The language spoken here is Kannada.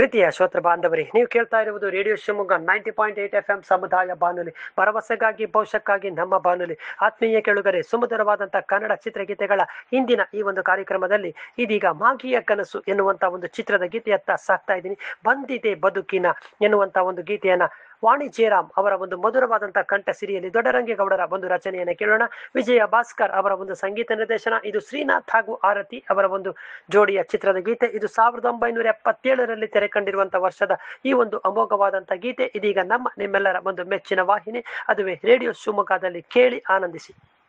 ಪ್ರೀತಿಯ ಶ್ರೋತೃ ಬಾಂಧವರೇ ನೀವು ಕೇಳ್ತಾ ಇರುವುದು radio Shivamogga ninety point eight F M ಸಮುದಾಯ ಬಾನುಲಿ ಭರವಸೆಗಾಗಿ ಭವಿಷ್ಯಕ್ಕಾಗಿ ನಮ್ಮ ಬಾನುಲಿ ಆತ್ಮೀಯ ಕೆಳುಗರೆ ಸುಮಧುರವಾದಂತಹ ಕನ್ನಡ ಚಿತ್ರಗೀತೆಗಳ ಇಂದಿನ ಈ ಒಂದು ಕಾರ್ಯಕ್ರಮದಲ್ಲಿ ಇದೀಗ ಮಾಗಿಯ ಕನಸು ಎನ್ನುವಂತ ಒಂದು ಚಿತ್ರದ ಗೀತೆಯತ್ತ ಸಾಕ್ತಾ ಇದ್ದೀನಿ ಬಂದಿದೆ ಬದುಕಿನ ಎನ್ನುವಂತ ಒಂದು ಗೀತೆಯನ್ನ ವಾಣಿ ಜಯರಾಮ್ ಅವರ ಒಂದು ಮಧುರವಾದಂತಹ ಕಂಠ ಸಿರಿಯಲ್ಲಿ ದೊಡ್ಡರಂಗೇಗೌಡರ ಒಂದು ರಚನೆಯನ್ನು ಕೇಳೋಣ ವಿಜಯ ಭಾಸ್ಕರ್ ಅವರ ಒಂದು ಸಂಗೀತ ನಿರ್ದೇಶನ ಇದು ಶ್ರೀನಾಥ್ ಹಾಗೂ ಆರತಿ ಅವರ ಒಂದು ಜೋಡಿಯ ಚಿತ್ರದ ಗೀತೆ ಇದು ಸಾವಿರದ ಒಂಬೈನೂರ ಎಪ್ಪತ್ತೇಳರಲ್ಲಿ ತೆರೆ ಕಂಡಿರುವಂತಹ ವರ್ಷದ ಈ ಒಂದು ಅಮೋಘವಾದಂತಹ ಗೀತೆ ಇದೀಗ ನಮ್ಮ ನಿಮ್ಮೆಲ್ಲರ ಒಂದು ಮೆಚ್ಚಿನ ವಾಹಿನಿ ಅದುವೇ ರೇಡಿಯೋ ಶಿವಮೊಗ್ಗದಲ್ಲಿ ಕೇಳಿ ಆನಂದಿಸಿ